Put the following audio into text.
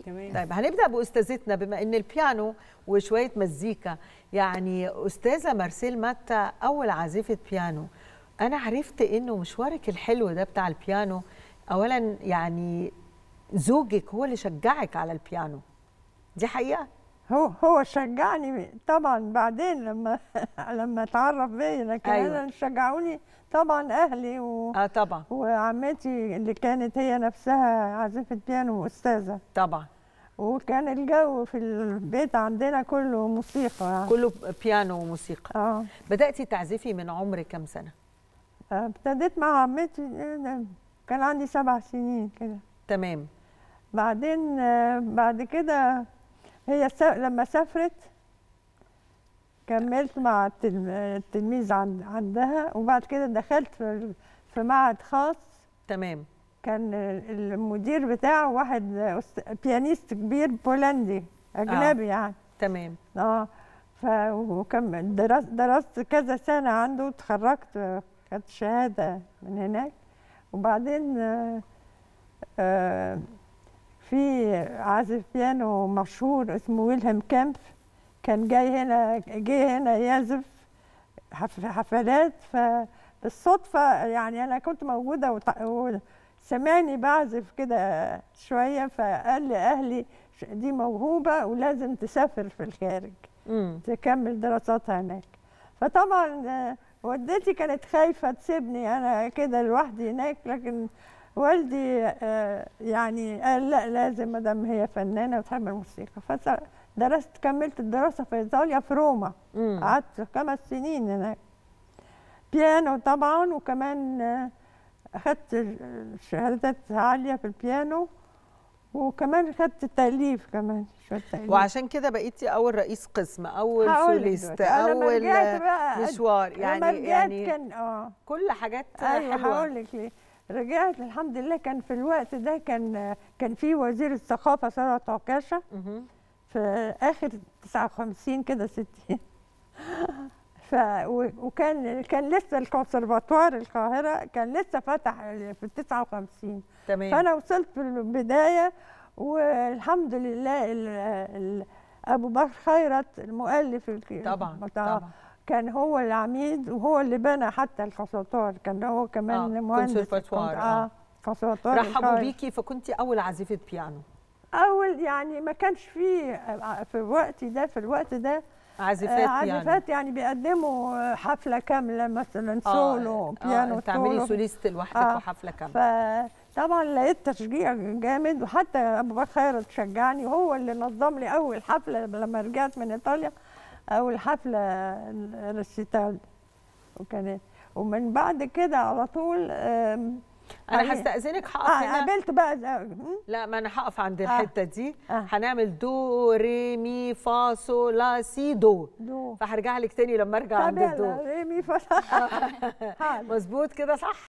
كمان طيب هنبدا باستاذتنا بما ان البيانو وشويه مزيكا يعني استاذه مارسيل ماتا اول عازفه بيانو انا عرفت انه مشوارك الحلو ده بتاع البيانو اولا يعني زوجك هو اللي شجعك على البيانو دي حقيقه هو هو شجعني طبعا بعدين لما لما اتعرف بيا لكن أيوة. انا اللي شجعوني طبعا اهلي و... اه طبعا وعمتي اللي كانت هي نفسها عازفه بيانو واستاذه طبعا وكان الجو في البيت عندنا كله موسيقى يعني. كله بيانو وموسيقى اه بداتي تعزفي من عمر كام سنه ابتديت مع عمتي آه، كان عندي سبع سنين كده تمام بعدين آه، بعد كده هي س- لما سافرت كملت مع التلم- التلميذ عند عندها وبعد كده دخلت في في معهد خاص تمام كان المدير بتاعه واحد أست- بيانيست كبير بولندي اجنبي يعني تمام اه ف وكم درست درست كذا سنه عنده اتخرجت خدت شهاده من هناك وبعدين آه، آه، في عازف بيانو مشهور اسمه ويلهام كامف كان جاي هنا جه هنا يعزف حف- حفلات فبالصدفه يعني انا كنت موجوده وط- وسمعني بعزف كده شويه فقال لي اهلي دي موهوبه ولازم تسافر في الخارج امم تكمل دراساتها هناك فطبعا آه، والدتي كانت خايفة تسيبني أنا كده لوحدي هناك لكن والدي آه، يعني قال لا لازم ما دام هي فنانة وتحب الموسيقى فدرست كملت الدراسة في إيطاليا في روما امم قعدت خمس سنين هناك بيانو طبعا وكمان آه، أخدت شهادات عالية في البيانو وكمان أخدت تأليف كمان شوية تأليف وعشان كده بقيتي اول رئيس قسم اول هقولك سوليست دلوقتي. أنا لما اول رجعت بقى مشوار لما يعني رجعت يعني كان اه كل حاجات ايوه حلوه هقول لك ليه رجعت الحمد لله كان في الوقت ده كان كان في وزير الثقافه ثروت عكاشه مهم. في اخر 59 كده 60 ف و- وكان كان لسه الكونسرفاتوار القاهره كان لسه فتح في 59 تمام فانا وصلت في البدايه والحمد لله ال ال ابو بكر خيرت المؤلف الك- طبعا بتاع- طبعا كان هو العميد وهو اللي بنى حتى الكونسرفتوار كان هو كمان آه، مهندس كونسرفتوار، الكون- آه. اه كونسرفتوار رحبوا القاهرة. بيكي فكنتي اول عازفه بيانو اول يعني ما كانش فيه في وقتي ده في الوقت ده عازفات آه، بيانو عازفات يعني بيقدموا حفله كامله مثلا آه، سولو بيانو آه تعملي سولو سوليست لوحدك آه. وحفله كامله فطبعا لقيت تشجيع جامد وحتى ابو بكر خيرت شجعني وهو اللي نظم لي اول حفله لما رجعت من ايطاليا اول حفله الريسيتال وكانت ومن بعد كده على طول آم، انا يعني- هستاذنك هقف آه هنا قابلت بقى ز- م? لا ما انا هقف عند آه. الحته دي آه. هنعمل دو ري مي فا صو لا سي دو دو فهرجع لك تاني لما ارجع طب عند يلا الدو ريمي فتح مظبوط كده صح